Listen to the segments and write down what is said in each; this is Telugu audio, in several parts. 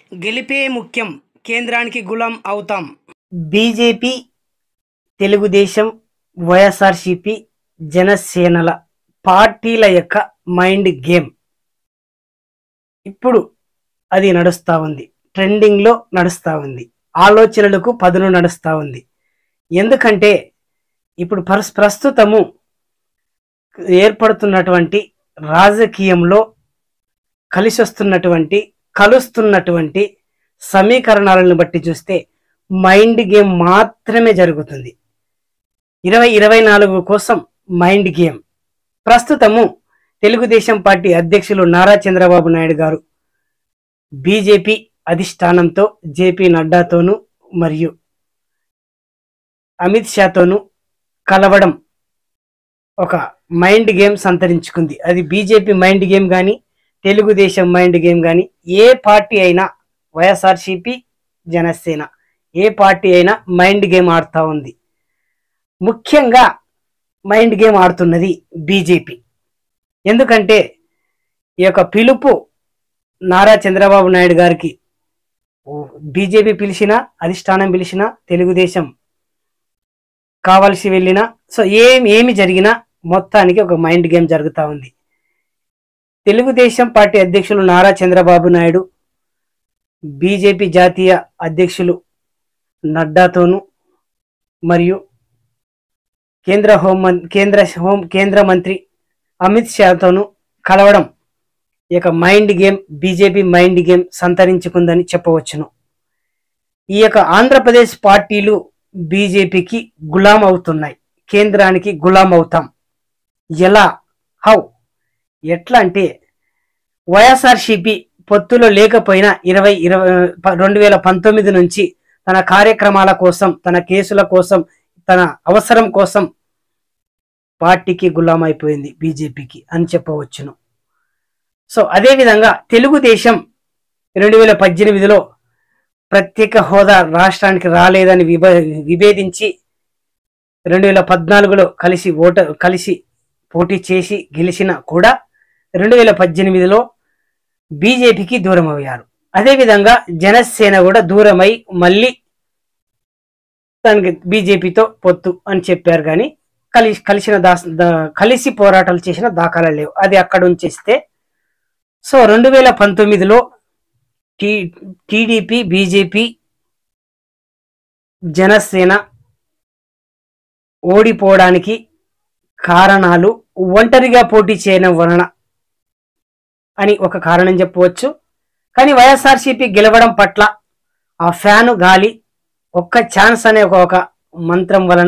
గెలిపే ముఖ్యం కేంద్రానికి గులాం అవుతాం బీజేపీ తెలుగుదేశం వైఎస్ఆర్సిపి జనసేనల పార్టీల యొక్క మైండ్ గేమ్ ఇప్పుడు అది నడుస్తూ ఉంది ట్రెండింగ్లో నడుస్తూ ఉంది ఆలోచనలకు పదును నడుస్తూ ఉంది ఎందుకంటే ఇప్పుడు ప్రస్ ప్రస్తుతము ఏర్పడుతున్నటువంటి రాజకీయంలో కలిసి వస్తున్నటువంటి కలుస్తున్నటువంటి సమీకరణాలను బట్టి చూస్తే మైండ్ గేమ్ మాత్రమే జరుగుతుంది ఇరవై ఇరవై నాలుగు కోసం మైండ్ గేమ్ ప్రస్తుతము తెలుగుదేశం పార్టీ అధ్యక్షులు నారా చంద్రబాబు నాయుడు గారు బీజేపీ అధిష్టానంతో జేపీ నడ్డాతోనూ మరియు అమిత్ షాతోనూ కలవడం ఒక మైండ్ గేమ్ సంతరించుకుంది అది బీజేపీ మైండ్ గేమ్ కానీ తెలుగుదేశం మైండ్ గేమ్ కానీ ఏ పార్టీ అయినా వైఎస్ఆర్సిపి జనసేన ఏ పార్టీ అయినా మైండ్ గేమ్ ఆడుతూ ఉంది ముఖ్యంగా మైండ్ గేమ్ ఆడుతున్నది బీజేపీ ఎందుకంటే ఈ యొక్క పిలుపు నారా చంద్రబాబు నాయుడు గారికి బీజేపీ పిలిచినా అధిష్టానం పిలిచినా తెలుగుదేశం కావలసి వెళ్ళినా సో ఏం ఏమి జరిగినా మొత్తానికి ఒక మైండ్ గేమ్ జరుగుతూ ఉంది తెలుగుదేశం పార్టీ అధ్యక్షులు నారా చంద్రబాబు నాయుడు బీజేపీ జాతీయ అధ్యక్షులు నడ్డాతోనూ మరియు కేంద్ర హోం మం- కేంద్ర హోం కేంద్ర మంత్రి అమిత్ షాతోనూ కలవడం ఈ యొక్క mind game BJP mind game సంతరించుకుందని చెప్పవచ్చును ఈ యొక్క ఆంధ్రప్రదేశ్ పార్టీలు బీజేపీకి గులాం అవుతున్నాయి కేంద్రానికి గులాం అవుతాం ఎలా హౌ ఎట్లా అంటే వైఎస్ఆర్సిపి పొత్తులో లేకపోయినా ఇరవై ఇరవై రెండు వేల పంతొమ్మిది నుంచి తన కార్యక్రమాల కోసం తన కేసుల కోసం తన అవసరం కోసం పార్టీకి గులాం అయిపోయింది బీజేపీకి అని చెప్పవచ్చును సో అదేవిధంగా తెలుగుదేశం రెండు వేల పద్దెనిమిదిలో ప్రత్యేక హోదా రాష్ట్రానికి రాలేదని విభ విభేదించి రెండు వేల పద్నాలుగులో కలిసి ఓట కలిసి పోటీ చేసి గెలిచిన కూడా రెండు వేల పద్దెనిమిదిలో బీజేపీకి దూరం అయ్యారు అదేవిధంగా జనసేన కూడా దూరమై మళ్ళీ తనకి బీజేపీతో పొత్తు అని చెప్పారు కానీ కలిసి కలిసిన దా దా- కలిసి పోరాటాలు చేసిన దాఖలాలు లేవు అది అక్కడ ఉంచేస్తే సో రెండు వేల పంతొమ్మిదిలో టీ టీడీపీ బీజేపీ జనసేన ఓడిపోవడానికి కారణాలు ఒంటరిగా పోటీ చేయడం వలన అని ఒక కారణం చెప్పవచ్చు కానీ వైఎస్ఆర్సీపీ గెలవడం పట్ల ఆ ఫ్యాను గాలి ఒక్క ఛాన్స్ అనే ఒక ఒక మంత్రం వలన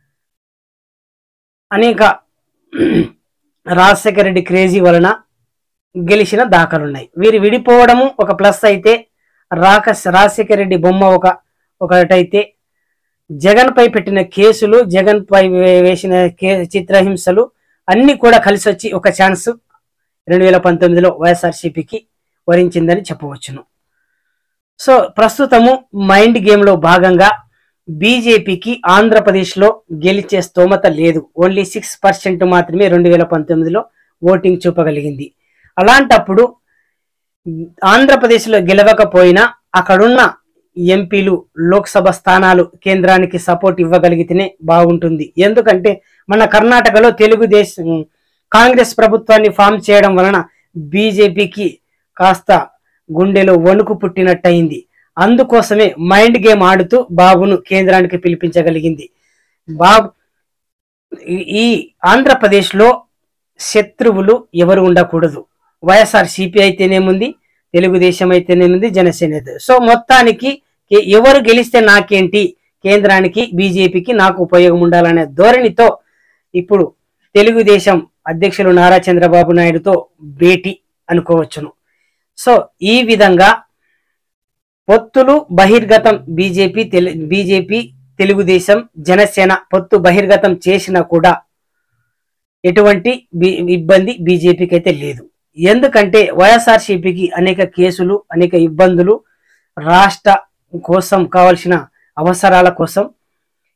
అనేక రాజశేఖర రెడ్డి క్రేజీ వలన గెలిచిన దాఖలున్నాయి వీరు విడిపోవడము ఒక ప్లస్ అయితే రాక రాజశేఖర రెడ్డి బొమ్మ ఒక ఒకటైతే జగన్ పై పెట్టిన కేసులు జగన్ పై వే- వేసిన కే చిత్రహింసలు అన్ని కూడా కలిసి వచ్చి ఒక ఛాన్స్ రెండు వేల పంతొమ్మిదిలో వైఎస్ఆర్సీపీకి వరించిందని చెప్పవచ్చును సో ప్రస్తుతము మైండ్ గేమ్లో భాగంగా బీజేపీకి ఆంధ్రప్రదేశ్లో గెలిచే స్తోమత లేదు ఓన్లీ సిక్స్ పర్సెంట్ మాత్రమే రెండు వేల పంతొమ్మిదిలో ఓటింగ్ చూపగలిగింది అలాంటప్పుడు ఆంధ్రప్రదేశ్లో గెలవకపోయినా అక్కడున్న ఎంపీలు లోక్సభ స్థానాలు కేంద్రానికి సపోర్ట్ ఇవ్వగలిగితేనే బాగుంటుంది ఎందుకంటే మన కర్ణాటకలో తెలుగుదేశం కాంగ్రెస్ ప్రభుత్వాన్ని ఫామ్ చేయడం వలన బీజేపీకి కాస్త గుండెలో వణుకు పుట్టినట్టయింది అందుకోసమే మైండ్ గేమ్ ఆడుతూ బాబును కేంద్రానికి పిలిపించగలిగింది బాబు ఈ- ఈ ఆంధ్రప్రదేశ్లో శత్రువులు ఎవరు ఉండకూడదు వైఎస్ఆర్ సిపి అయితేనేముంది తెలుగుదేశం అయితేనేముంది జనసేన అయితే సో మొత్తానికి ఎ- ఎవరు గెలిస్తే నాకేంటి కేంద్రానికి బీజేపీకి నాకు ఉపయోగం ఉండాలనే ధోరణితో ఇప్పుడు తెలుగుదేశం అధ్యక్షులు నారా చంద్రబాబు నాయుడుతో భేటీ అనుకోవచ్చును సో ఈ విధంగా పొత్తులు బహిర్గతం బీజేపీ తెలు బీజేపీ తెలుగుదేశం జనసేన పొత్తు బహిర్గతం చేసినా కూడా ఎటువంటి బి- ఇబ్బంది బీజేపీకి అయితే లేదు ఎందుకంటే వైఎస్ఆర్సీపీకి అనేక కేసులు అనేక ఇబ్బందులు రాష్ట్ర కోసం కావాల్సిన అవసరాల కోసం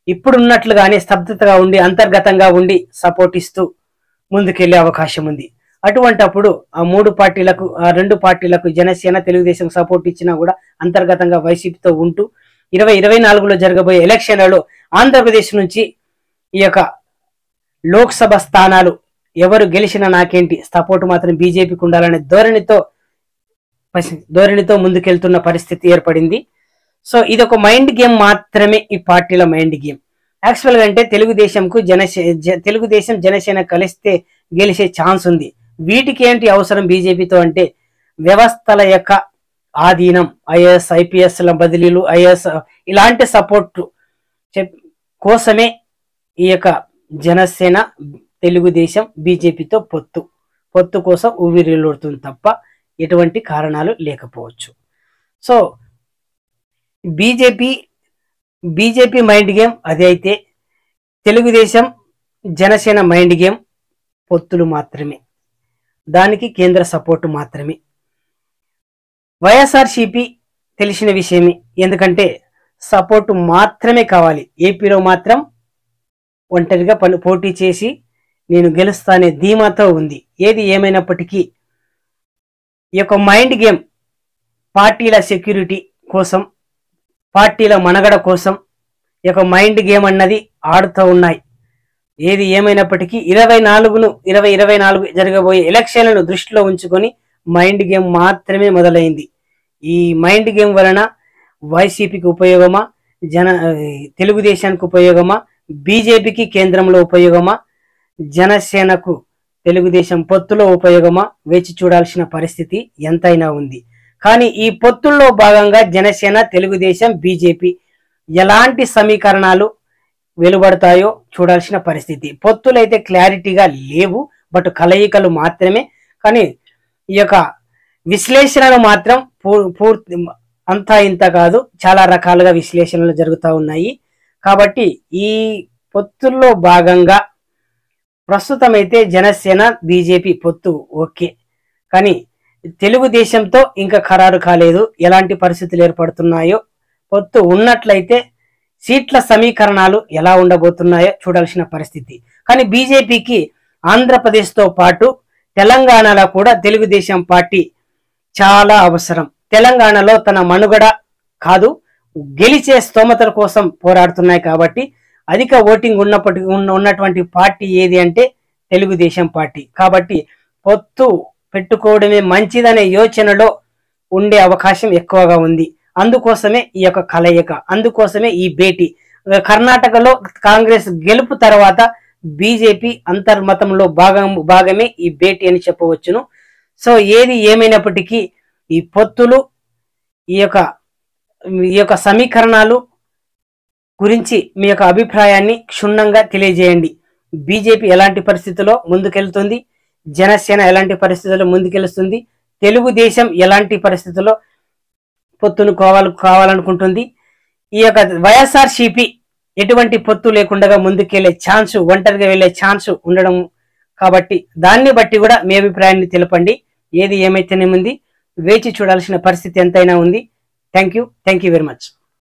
ఇప్పుడున్నట్లుగానే స్తబ్దతగా ఉండి అంతర్గతంగా ఉండి సపోర్ట్ ఇస్తూ ముందుకెళ్లే అవకాశం ఉంది అటువంటప్పుడు ఆ మూడు పార్టీలకు ఆ రెండు పార్టీలకు జనసేన తెలుగుదేశం సపోర్ట్ ఇచ్చినా కూడా అంతర్గతంగా వైసీపీతో ఉంటూ ఇరవై ఇరవై నాలుగులో జరగబోయే ఎలక్షన్లలో ఆంధ్రప్రదేశ్ నుంచి ఈ యొక్క లోక్సభ స్థానాలు ఎవరు గెలిచినా నాకేంటి సపోర్ట్ మాత్రం బీజేపీకి ఉండాలనే ధోరణితో పసి- ధోరణితో ముందుకెళ్తున్న పరిస్థితి ఏర్పడింది సో ఇది ఒక మైండ్ గేమ్ మాత్రమే ఈ పార్టీల మైండ్ గేమ్ యాక్చువల్ గా అంటే తెలుగుదేశంకు జనసే జ- తెలుగుదేశం జనసేన కలిస్తే గెలిచే ఛాన్స్ ఉంది వీటికి ఏంటి అవసరం బీజేపీతో అంటే వ్యవస్థల యొక్క ఆధీనం ఐఏఎస్ ఐపీఎస్ల బదిలీలు ఐఏఎస్ ఇలాంటి సపోర్ట్ కోసమే ఈ యొక్క జనసేన తెలుగుదేశం బీజేపీతో పొత్తు పొత్తు కోసం ఊవిరిల్లుతుంది తప్ప ఎటువంటి కారణాలు లేకపోవచ్చు so BJP BJP mind game అది అయితే తెలుగుదేశం జనసేన మైండ్ గేమ్ పొత్తులు మాత్రమే దానికి కేంద్ర సపోర్టు మాత్రమే వైఎస్ఆర్సిపి తెలిసిన విషయమే ఎందుకంటే సపోర్టు మాత్రమే కావాలి ఏపీలో మాత్రం ఒంటరిగా పని పోటీ చేసి నేను గెలుస్తానే ధీమాతో ఉంది ఏది ఏమైనప్పటికీ ఈ యొక్క మైండ్ గేమ్ పార్టీల సెక్యూరిటీ కోసం పార్టీల మనగడ కోసం ఈ యొక్క మైండ్ గేమ్ అన్నది ఆడుతూ ఉన్నాయి ఏది ఏమైనప్పటికీ ఇరవై నాలుగును ఇరవై ఇరవై నాలుగు జరగబోయే ఎలక్షన్లను దృష్టిలో ఉంచుకొని మైండ్ గేమ్ మాత్రమే మొదలైంది ఈ మైండ్ గేమ్ వలన వైసీపీకి ఉపయోగమా జన తెలుగుదేశానికి ఉపయోగమా బీజేపీకి కేంద్రంలో ఉపయోగమా జనసేనకు తెలుగుదేశం పొత్తులో ఉపయోగమా వేచి చూడాల్సిన పరిస్థితి ఎంతైనా ఉంది కానీ ఈ పొత్తుల్లో భాగంగా జనసేన తెలుగుదేశం బీజేపీ ఎలాంటి సమీకరణాలు వెలువడతాయో చూడాల్సిన పరిస్థితి పొత్తులైతే క్లారిటీగా లేవు బట్ కలయికలు మాత్రమే కానీ ఈ యొక్క విశ్లేషణలు మాత్రం పూ- పూర్తి అంతా ఇంత కాదు చాలా రకాలుగా విశ్లేషణలు జరుగుతూ ఉన్నాయి కాబట్టి ఈ పొత్తుల్లో భాగంగా ప్రస్తుతం అయితే జనసేన బీజేపీ పొత్తు ఓకే కానీ తెలుగుదేశంతో ఇంకా ఖరారు కాలేదు ఎలాంటి పరిస్థితులు ఏర్పడుతున్నాయో పొత్తు ఉన్నట్లయితే సీట్ల సమీకరణాలు ఎలా ఉండబోతున్నాయో చూడాల్సిన పరిస్థితి కానీ బీజేపీకి ఆంధ్రప్రదేశ్తో పాటు తెలంగాణలో కూడా తెలుగుదేశం పార్టీ చాలా అవసరం తెలంగాణలో తన మనుగడ కాదు గెలిచే స్తోమతల కోసం పోరాడుతున్నాయి కాబట్టి అధిక ఓటింగ్ ఉన్నప్పటికీ ఉన్న ఉన్నటువంటి పార్టీ ఏది అంటే తెలుగుదేశం పార్టీ కాబట్టి పొత్తు పెట్టుకోవడమే మంచిదనే యోచనలో ఉండే అవకాశం ఎక్కువగా ఉంది అందుకోసమే ఈ యొక్క కలయిక అందుకోసమే ఈ భేటీ కర్ణాటకలో కాంగ్రెస్ గెలుపు తర్వాత బీజేపీ అంతర్మతంలో భాగం భాగమే ఈ భేటీ అని చెప్పవచ్చును సో ఏది ఏమైనప్పటికీ ఈ పొత్తులు ఈ యొక్క ఈ యొక్క సమీకరణాలు గురించి మీ యొక్క అభిప్రాయాన్ని క్షుణ్ణంగా తెలియజేయండి బీజేపీ ఎలాంటి పరిస్థితుల్లో ముందుకెళ్తుంది జనసేన ఎలాంటి పరిస్థితుల్లో ముందుకెళ్తుంది తెలుగుదేశం ఎలాంటి పరిస్థితుల్లో పొత్తును కావాలి కావాలనుకుంటుంది ఈ యొక్క వైఎస్ఆర్ సిపి ఎటువంటి పొత్తు లేకుండా ముందుకెళ్లే ఛాన్స్ ఒంటరిగా వెళ్లే ఛాన్స్ ఉండడం కాబట్టి దాన్ని బట్టి కూడా మీ అభిప్రాయాన్ని తెలపండి ఏది ఏమైతేనేముంది వేచి చూడాల్సిన పరిస్థితి ఎంతైనా ఉంది thank you thank you very much